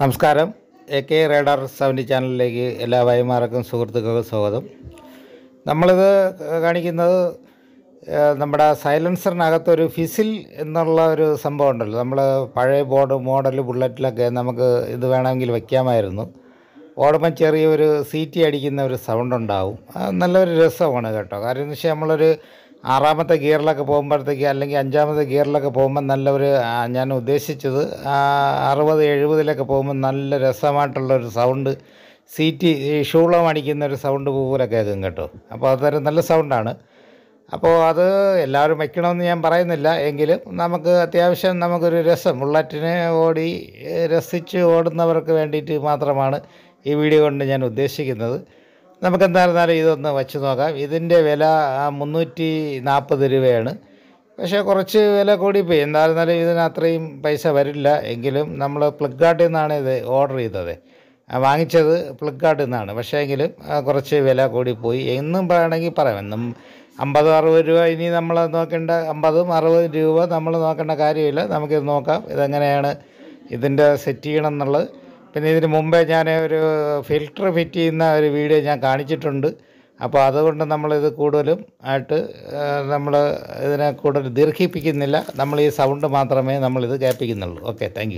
നമസ്കാരം A K radar seventy ചാനലിലേക്ക് എല്ലാ വൈമാർക്കും സുഹൃത്തുക്കൾക്കും സ്വാഗതം നമ്മളിത് കാണിക്കുന്നത് ഏഹ്, നമ്മുടെ സൈലൻസറിനകത്തൊരു ഫിസിൽ എന്നുള്ള ഒരു സംഭവം ഉണ്ടല്ലോ നമ്മൾ പഴയ ബോർഡ് മോഡൽ ബുള്ളറ്റിലൊക്കെ നമുക്ക് ഇത് വേണമെങ്കിൽ വയ്ക്കാമായിരുന്നു ഓടുമ്പം ചെറിയൊരു സീറ്റി അടിക്കുന്ന ഒരു സൗണ്ട് ഉണ്ടാവും അത് നല്ലൊരു രസമാണ് കേട്ടോ കാര്യം എന്ന് വെച്ചാൽ നമ്മളൊരു ആറാമത്തെ ഗിയറിലൊക്കെ പോകുമ്പോഴത്തേക്ക് അല്ലെങ്കിൽ അഞ്ചാമത്തെ ഗിയറിലൊക്കെ പോകുമ്പോൾ നല്ലൊരു ആ, ഞാൻ ഉദ്ദേശിച്ചത് ആ, അറുപത് എഴുപതിലൊക്കെ പോകുമ്പോൾ നല്ല രസമായിട്ടുള്ളൊരു സൗണ്ട് സീറ്റ് ഈ ഷൂളം അടിക്കുന്ന ഒരു സൗണ്ട് പോലെ കേൾക്കും കേട്ടോ അപ്പോൾ അതൊരു നല്ല സൗണ്ടാണ് അപ്പോൾ അത് എല്ലാവരും വയ്ക്കണമെന്ന് ഞാൻ പറയുന്നില്ല എങ്കിലും നമുക്ക് അത്യാവശ്യം നമുക്കൊരു രസം ബുള്ളറ്റിനെ ഓടി ഏഹ്, രസിച്ച് ഓടുന്നവർക്ക് വേണ്ടിയിട്ട് മാത്രമാണ് ഈ വീഡിയോ കൊണ്ട് ഞാൻ ഉദ്ദേശിക്കുന്നത് നമുക്ക് എന്തായിരുന്നാലും ഇതൊന്ന് വച്ച് നോക്കാം ഇതിൻ്റെ വില ആ, മുന്നൂറ്റി നാൽപ്പത് രൂപയാണ് പക്ഷേ കുറച്ച് വില കൂടിപ്പോയി എന്തായിരുന്നാലും ഇതിന് അത്രയും പൈസ വരില്ല എങ്കിലും നമ്മൾ ഫ്ലിപ്കാർട്ടിൽ നിന്നാണ് ഇത് ഓർഡർ ചെയ്തത് ആ, വാങ്ങിച്ചത് ഫ്ലിപ്കാർട്ടിൽ നിന്നാണ് പക്ഷേ എങ്കിലും ആ, കുറച്ച് വില കൂടിപ്പോയി എന്നും വേണമെങ്കിൽ പറയാം എന്നും അമ്പത് അറുപത് രൂപ ഇനി നമ്മൾ നോക്കേണ്ട അമ്പതും അറുപതും രൂപ നമ്മൾ നോക്കേണ്ട കാര്യമില്ല നമുക്കിത് നോക്കാം ഇതെങ്ങനെയാണ് ഇതിൻ്റെ സെറ്റ് ചെയ്യണം എന്നുള്ളത് പിന്നെ ഇതിന് മുമ്പേ ഞാൻ ഒരു ഫിൽറ്റർ ഫിറ്റ് ചെയ്യുന്ന ഒരു വീഡിയോ ഞാൻ കാണിച്ചിട്ടുണ്ട് അപ്പോൾ അതുകൊണ്ട് നമ്മളിത് കൂടുതലും ആയിട്ട് നമ്മൾ ഇതിനെ കൂടുതൽ ദീർഘിപ്പിക്കുന്നില്ല നമ്മൾ ഈ സൗണ്ട് മാത്രമേ നമ്മളിത് കേൾപ്പിക്കുന്നുള്ളൂ ഓക്കെ താങ്ക് യു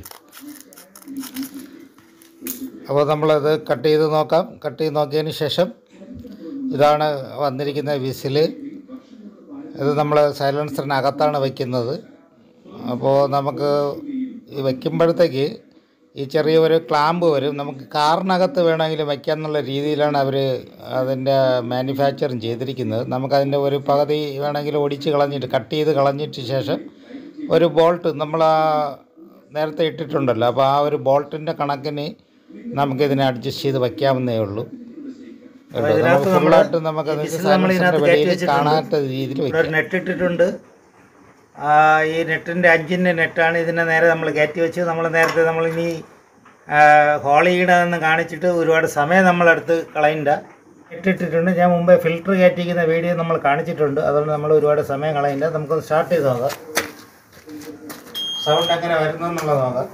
അപ്പോൾ നമ്മളത് കട്ട് ചെയ്ത് നോക്കാം കട്ട് ചെയ്ത് നോക്കിയതിന് ശേഷം ഇതാണ് വന്നിരിക്കുന്ന വിസിൽ ഇത് നമ്മൾ സൈലൻസറിനകത്താണ് വയ്ക്കുന്നത് അപ്പോൾ നമുക്ക് ഈ വയ്ക്കുമ്പോഴത്തേക്ക് ഈ ചെറിയ ഒരു ക്ലാമ്പ് വരും നമുക്ക് കാറിനകത്ത് വേണമെങ്കിൽ വയ്ക്കാമെന്നുള്ള രീതിയിലാണ് അവർ അതിൻ്റെ മാനുഫാക്ചറിങ് ചെയ്തിരിക്കുന്നത് നമുക്കതിൻ്റെ ഒരു പകുതി വേണമെങ്കിൽ ഒടിച്ച് കളഞ്ഞിട്ട് കട്ട് ചെയ്ത് കളഞ്ഞിട്ട് ശേഷം ഒരു ബോൾട്ട് നമ്മൾ ആ നേരത്തെ ഇട്ടിട്ടുണ്ടല്ലോ അപ്പോൾ ആ ഒരു ബോൾട്ടിൻ്റെ കണക്കിന് നമുക്കിതിനെ അഡ്ജസ്റ്റ് ചെയ്ത് വയ്ക്കാവുന്നേ ഉള്ളൂ കേട്ടോ. നമുക്ക് ഫുള്ളായിട്ട് നമുക്ക് സൈലൻസറിൻ്റെ വെളിയിൽ കാണാത്ത രീതിയിൽ ഇവിടെ വയ്ക്കാം ഒരു നെറ്റ് ഇട്ടിട്ടുണ്ട് ആ, ഈ നെറ്റിൻ്റെ അഞ്ചിൻ്റെ നെറ്റാണ് ഇതിനെ നേരെ നമ്മൾ കയറ്റി വെച്ച് നമ്മൾ നേരത്തെ നമ്മളിനി ഹോൾ ചെയ്യണമെന്ന് കാണിച്ചിട്ട് ഒരുപാട് സമയം നമ്മളെടുത്ത് കളയണ്ട നെറ്റ് ഇട്ടിട്ടുണ്ട് ഞാൻ മുമ്പേ ഫിൽറ്റർ കയറ്റിക്കുന്ന വീഡിയോ നമ്മൾ കാണിച്ചിട്ടുണ്ട് അതുകൊണ്ട് നമ്മൾ ഒരുപാട് സമയം കളയണ്ട നമുക്കൊന്ന് സ്റ്റാർട്ട് ചെയ്ത് നോക്കാം സൗണ്ട് എങ്ങനെ വരുന്നു എന്നുള്ളത് നോക്കാം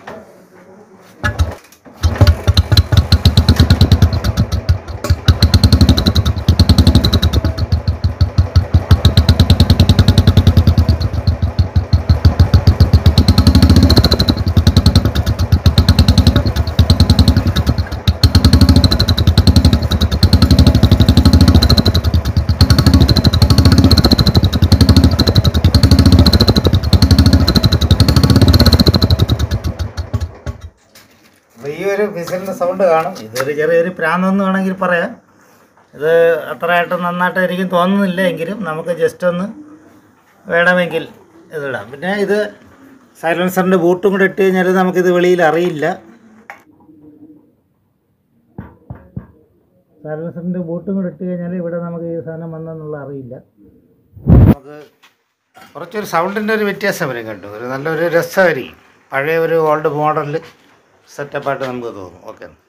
അപ്പോൾ ഈ ഒരു വിസിലിൻ്റെ സൗണ്ട് കാണും ഇതൊരു ചെറിയൊരു പ്രാന്തെന്ന് വേണമെങ്കിൽ പറയാം ഇത് അത്രയായിട്ട് നന്നായിട്ട് എനിക്ക് തോന്നുന്നില്ല എങ്കിലും നമുക്ക് ജസ്റ്റ് ഒന്ന് വേണമെങ്കിൽ ഇതിടാം പിന്നെ ഇത് സൈലൻസറിൻ്റെ ബൂട്ടും കൂടെ ഇട്ട് കഴിഞ്ഞാൽ നമുക്കിത് വെളിയിൽ അറിയില്ല സൈലൻസറിൻ്റെ ബൂട്ടും കൂടെ ഇട്ട് കഴിഞ്ഞാൽ ഇവിടെ നമുക്ക് ഈ സാധനം വന്നെന്നുള്ള അറിയില്ല നമുക്ക് കുറച്ചൊരു സൗണ്ടിൻ്റെ ഒരു വ്യത്യാസം വരും കേട്ടോ ഒരു നല്ലൊരു രസമായിരിക്കും പഴയ ഒരു ഓൾഡ് മോഡലിൽ സെറ്റപ്പായിട്ട് നമുക്ക് തോന്നും ഓക്കെ